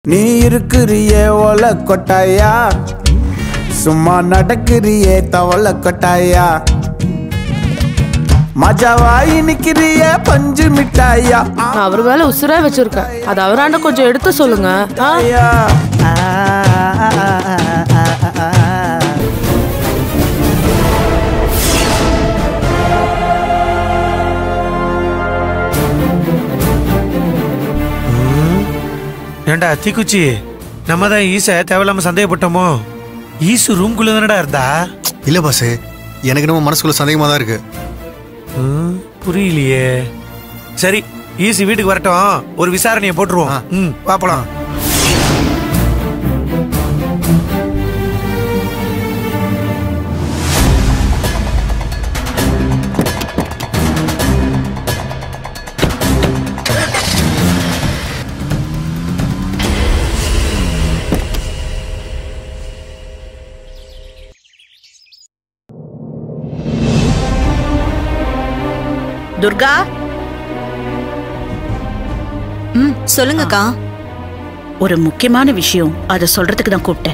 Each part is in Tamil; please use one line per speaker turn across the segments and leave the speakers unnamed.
நீ இருக்கிறியே ஒல கொட்டாயா சும்மா நடக்கிறியே தவள கொட்டாயா மஜாவாயி நிக்கிறியே பஞ்சு மிட்டாயா
நான் அவர் மேல உசுரா வச்சிருக்கேன் அது அவராண்ட கொஞ்சம் எடுத்து சொல்லுங்க ஆ?
ஐயா.
ஏண்டா தீக்குச்சி நம்ம தான் ஈச தேவையில்லாம சந்தேகப்பட்டோமோ ஈசு ரூம்குள்ள தானடா இருந்தா
இல்ல பாஸ் எனக்கு நம்ம மனசுக்குள்ள சந்தேகமா தான் இருக்கு
ம், புரியலையே சரி ஈசு வீட்டுக்கு வரட்டும் ஒரு விசாரணையை போட்டுருவோம் ம் பாப்பலாம்
துர்கா
ம் சொல்லுங்கக்கா
ஒரு முக்கியமான விஷயம் அதை சொல்றதுக்கு தான் கூப்பிட்டேன்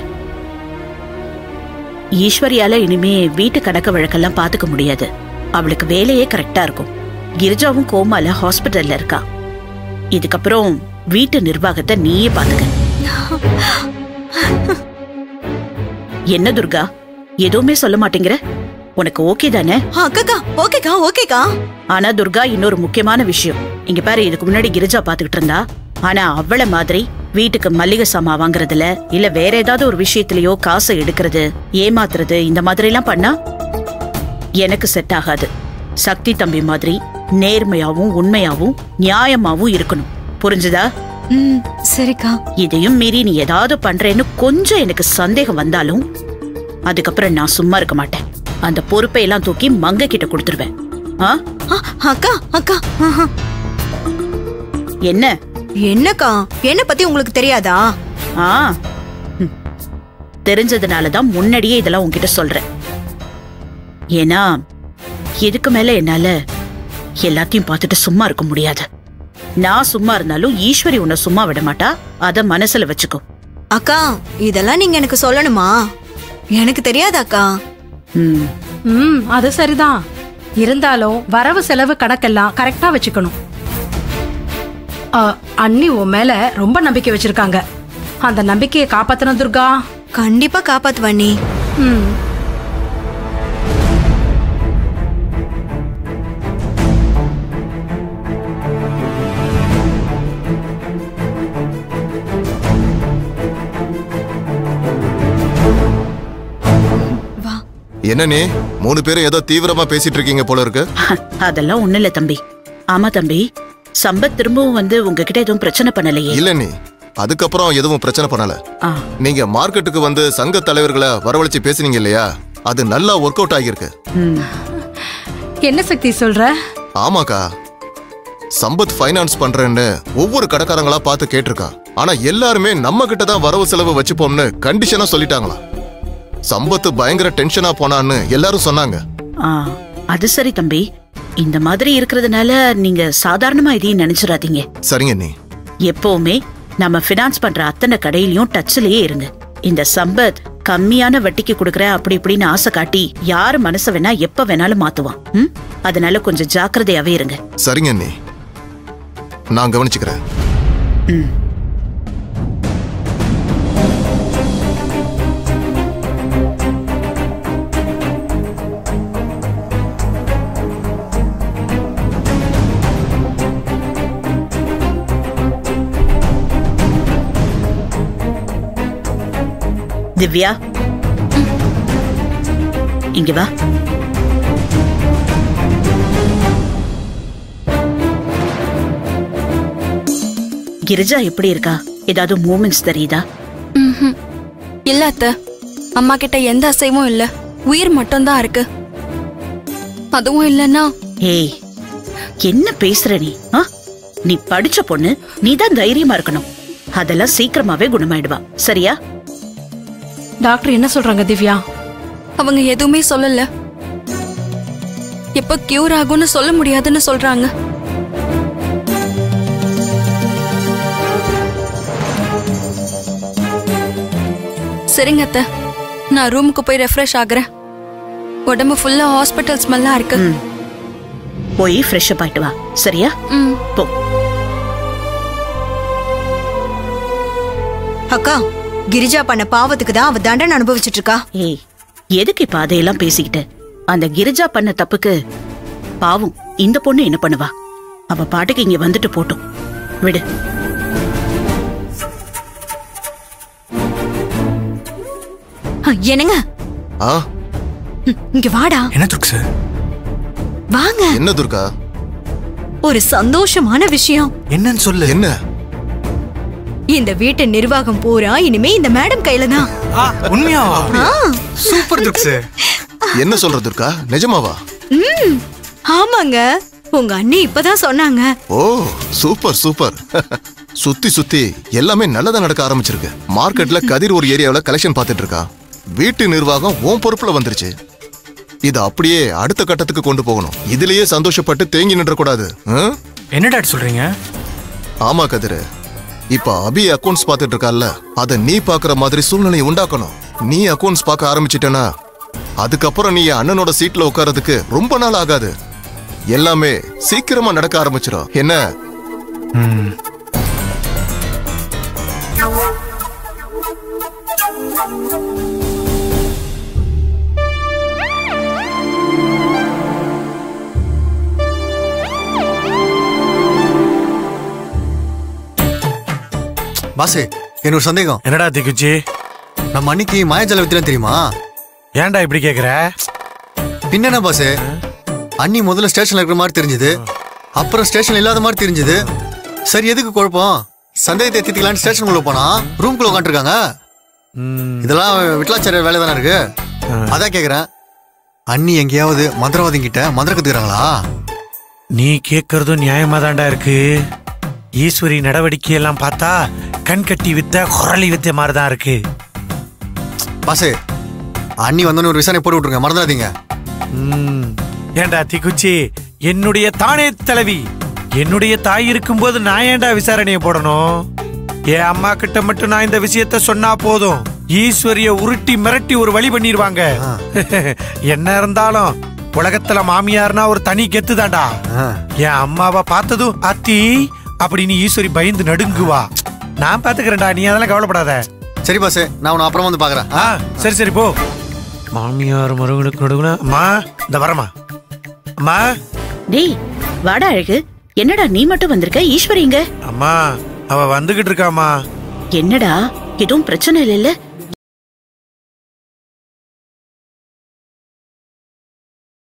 ஈஸ்வரியால இனிமே வீட்டு கணக்கு வழக்கெல்லாம் பாத்துக்க முடியாது அவளுக்கு வேலையே கரெக்டா இருக்கும் கிரிஜாவும் கோமால ஹாஸ்பிட்டல்ல இருக்கா இதுக்கப்புறம் வீட்டு நிர்வாகத்தை நீயே பாத்துக்க என்ன துர்கா எதுவுமே சொல்ல மாட்டேங்கிற உனக்கு ஓகே தானே
ஆ, அக்காக்கா ஓகேக்கா ஓகேக்கா
ஆனா துர்கா இன்னொரு முக்கியமான விஷயம் இங்க பாரு இதுக்கு முன்னாடி கிரிஜா பாத்துக்கிட்டு இருந்தா ஆனா அவள மாதிரி வீட்டுக்கு மல்லிகை சாமா வாங்குறதுல இல்ல வேற ஏதாவது ஒரு விஷயத்திலயோ காசை எடுக்கிறது ஏமாத்துறது இந்த மாதிரி எல்லாம் பண்ணா எனக்கு செட் ஆகாது சக்தி தம்பி மாதிரி நேர்மையாவும் உண்மையாவும் நியாயமாவும் இருக்கணும் புரிஞ்சுதா
ம் சரிக்கா
இதையும் மீறி நீ ஏதாவது பண்றேன்னு கொஞ்சம் எனக்கு சந்தேகம் வந்தாலும் அதுக்கப்புறம் நான் சும்மா இருக்க மாட்டேன் அந்த பொறுப்பை எல்லாம் தூக்கி மங்க கிட்ட கொடுத்துருவேன் ஆ
ஆ, அக்கா அக்கா ஆஹா.
என்ன
என்னக்கா என்ன பத்தி உங்களுக்கு தெரியாதா
ஆ ம். தெரிஞ்சதுனால தான் முன்னாடியே இதெல்லாம் உன்கிட்ட சொல்றேன் ஏன்னா இதுக்கு மேல என்னால எல்லாத்தையும் பார்த்துட்டு சும்மா இருக்க முடியாது நான் சும்மா இருந்தாலும் ஈஸ்வரி உன்னை சும்மா விட மாட்டா அத மனசுல வச்சுக்கோ
அக்கா இதெல்லாம் நீங்க எனக்கு சொல்லணுமா எனக்கு தெரியாதாக்கா
ம்
ம் அது சரிதான் இருந்தாலும் வரவு செலவு கணக்கெல்லாம் கரெக்டா வச்சுக்கணும் அ, அண்ணி உன் மேல ரொம்ப நம்பிக்கை வச்சிருக்காங்க அந்த நம்பிக்கையை காப்பாத்தணும் துர்கா
கண்டிப்பா காப்பாத்துவண்ணி
ம்
வா
என்ன நீ மூணு பேரும் ஏதோ தீவிரமா பேசிட்டு இருக்கீங்க போல இருக்கு
அதெல்லாம் ஒண்ணு இல்ல தம்பி ஆமா தம்பி சம்பத் திரும்பவும் வந்து உங்ககிட்ட எதுவும் பிரச்சனை பண்ணலையே
இல்ல நீ அதுக்கப்புறம் எதுவும் பிரச்சனை பண்ணல
ஆ
நீங்க மார்க்கெட்டுக்கு வந்து சங்க தலைவர்களை வரவழைச்சு பேசுனீங்க இல்லையா அது நல்லா ஒர்க் அவுட் ஆகியிருக்கு
ம்
என்ன சக்தி சொல்ற
ஆமாக்கா சம்பத் ஃபைனான்ஸ் பண்றேன்னு ஒவ்வொரு கடைக்காரங்களா பார்த்து கேட்டிருக்கான் ஆனா எல்லாருமே நம்ம கிட்ட தான் வரவு செலவு வச்சுப்போம்னு கண்டிஷனா சொல்லிட்டாங்களா சம்பத் பயங்கர டென்ஷனா போனான்னு எல்லாரும் சொன்னாங்க
ஆ அது சரி தம்பி இந்த மாதிரி இருக்கிறதுனால நீங்க சாதாரணமா இதையும் நினைச்சிடாதீங்க
சரிங்க நீ
எப்பவுமே நம்ம ஃபினான்ஸ் பண்ற அத்தனை கடையிலயும் டச்லயே இருங்க இந்த சம்பத் கம்மியான வட்டிக்கு கொடுக்கற அப்படி இப்படின்னு ஆசை காட்டி யார் மனச வேணா எப்ப வேணாலும் மாத்துவான் ம்? அதனால கொஞ்சம் ஜாக்கிரதையாவே இருங்க
சரிங்க நீ நான் கவனிச்சுக்கிறேன்
திவ்யா இங்க வா கிரிஜா எப்படி இருக்கா ஏதாவது மூமெண்ட்ஸ் தெரியுதா
ம்ஹும். இல்ல அத்த அம்மா கிட்ட எந்த அசைவும் இல்ல உயிர் மட்டும்தான் இருக்கு அதுவும் இல்லைன்னா
ஏய் என்ன பேசுற நீ ஆ? நீ படிச்ச பொண்ணு நீ தான் தைரியமா இருக்கணும் அதெல்லாம் சீக்கிரமாவே குணமாயிடுவா சரியா
டாக்டர் என்ன சொல்றாங்க திவ்யா
அவங்க எதுவுமே சொல்லல எப்ப கியூர் ஆகும்னு சொல்ல முடியாதுன்னு சொல்றாங்க சரிங்க அத்தை நான் ரூமுக்கு போய் ரெஃப்ரெஷ் ஆகுறேன் உடம்பு ஃபுல்லா ஹாஸ்பிட்டல் ஸ்மெல்லா இருக்கு
போய் ஃப்ரெஷ் அப் ஆயிட்டு வா சரியா
ம்
போ
அக்கா கிரிஜா பண்ண பாவத்துக்கு தான் அவ தண்டனை அனுபவிச்சிட்டு இருக்கா
ஏய் எதுக்கு இப்ப அதையெல்லாம் பேசிக்கிட்டு அந்த கிரிஜா பண்ண தப்புக்கு பாவம் இந்த பொண்ணு என்ன பண்ணுவா அவ பாட்டுக்கு இங்க வந்துட்டு போட்டும் விடு
அ, என்னங்க
ஆ
ம், இங்க வாடா
என்ன துர்க் சார்
வாங்க
என்ன துர்கா
ஒரு சந்தோஷமான விஷயம்
என்னன்னு சொல்லு
என்ன
இந்த வீட்டு நிர்வாகம் பூரா இனிமே இந்த மேடம் கையில தான்
உண்மையாவா சூப்பர் துர்க் சார்
என்ன சொல்ற துர்கா நிஜமாவா
ம், ஆமாங்க உங்க அண்ணி இப்பதான் சொன்னாங்க
ஓ சூப்பர் சூப்பர் சுத்தி சுத்தி எல்லாமே நல்லதா நடக்க ஆரம்பிச்சிருக்கு மார்க்கெட்ல கதிர் ஒரு ஏரியாவுல கலெக்ஷன் பார்த்துட்டு இருக்கா வீட்டு நிர்வாகம் உன் பொறுப்புல வந்துருச்சு இது அப்படியே அடுத்த கட்டத்துக்கு கொண்டு போகணும் இதுலயே சந்தோஷப்பட்டு தேங்கி நின்ற கூடாது
என்ன டாட் சொல்றீங்க
ஆமா கதிர் இப்ப அபி அக்கவுண்ட்ஸ் பார்த்துட்டு இருக்கால அத நீ பாக்குற மாதிரி சூழ்நிலையை உண்டாக்கணும் நீ அக்கவுண்ட்ஸ் பார்க்க ஆரம்பிச்சிட்டனா அதுக்கப்புறம் நீ என் அண்ணனோட சீட்ல உட்கார்றதுக்கு ரொம்ப நாள் ஆகாது எல்லாமே சீக்கிரமா நடக்க ஆரம்பிச்சிடும் என்ன
பாசே எனக்கு ஒரு சந்தேகம்
என்னடா திக்குச்சி
நம்ம அன்னைக்கு மாயாஜால வித்திரம் தெரியுமா
ஏன்டா இப்படி கேக்குற
பின்ன பாசே அண்ணி முதல்ல ஸ்டேஷன்ல இருக்கிற மாதிரி தெரிஞ்சது அப்புறம் ஸ்டேஷன் இல்லாத மாதிரி தெரிஞ்சது சரி எதுக்கு குழப்பம் சந்தேகத்தை தீர்த்துக்கலான்னு ஸ்டேஷனுக்குள்ள போனா ரூம்குள்ள உட்காந்துருக்காங்க இதெல்லாம் விட்லாச்சாரியர் வேலை தானே இருக்கு அதான் கேக்குறேன் அண்ணி எங்கேயாவது மந்திரவாதி கிட்ட மந்திரம் கத்துக்கிறாங்களா
நீ கேக்குறதும் நியாயமா தான்டா இருக்கு ஈஸ்வரி நடவடிக்கை எல்லாம் பார்த்தா கண் கட்டி வித்த குரலி வித்த மாதிரி தான் இருக்கு
பாசே அண்ணி வந்தோன்னு ஒரு விசாரணை போட்டு விட்டுருங்க மறந்துடாதீங்க
ம். ஏன்டா தீக்குச்சி என்னுடைய தானே தலைவி என்னுடைய தாய் இருக்கும்போது நான் ஏன்டா விசாரணையை போடணும் என் அம்மா கிட்ட மட்டும் நான் இந்த விஷயத்த சொன்னா போதும் ஈஸ்வரிய உருட்டி மிரட்டி ஒரு வழி பண்ணிடுவாங்க என்ன இருந்தாலும் உலகத்துல மாமியார்னா ஒரு தனி கெத்து தான்டா என் அம்மாவை பார்த்ததும் அத்தி அப்படின்னு ஈஸ்வரி பயந்து நடுங்குவா நான் பாத்துக்கிறேன்டா நீ அதெல்லாம் கவலைப்படாத
சரி பாசே நான் உன்னை அப்புறமா வந்து பாக்குறேன்
ஆ சரி சரி போ மாமியார் மருகனுக்கு நடுவுனா அம்மா இந்த வரமா அம்மா
டேய் வாடா அழகு என்னடா நீ மட்டும் வந்திருக்க ஈஸ்வரி இங்க
அம்மா அவ வந்துகிட்டு இருக்காமா
என்னடா எதுவும் பிரச்சனை இல்லைல்ல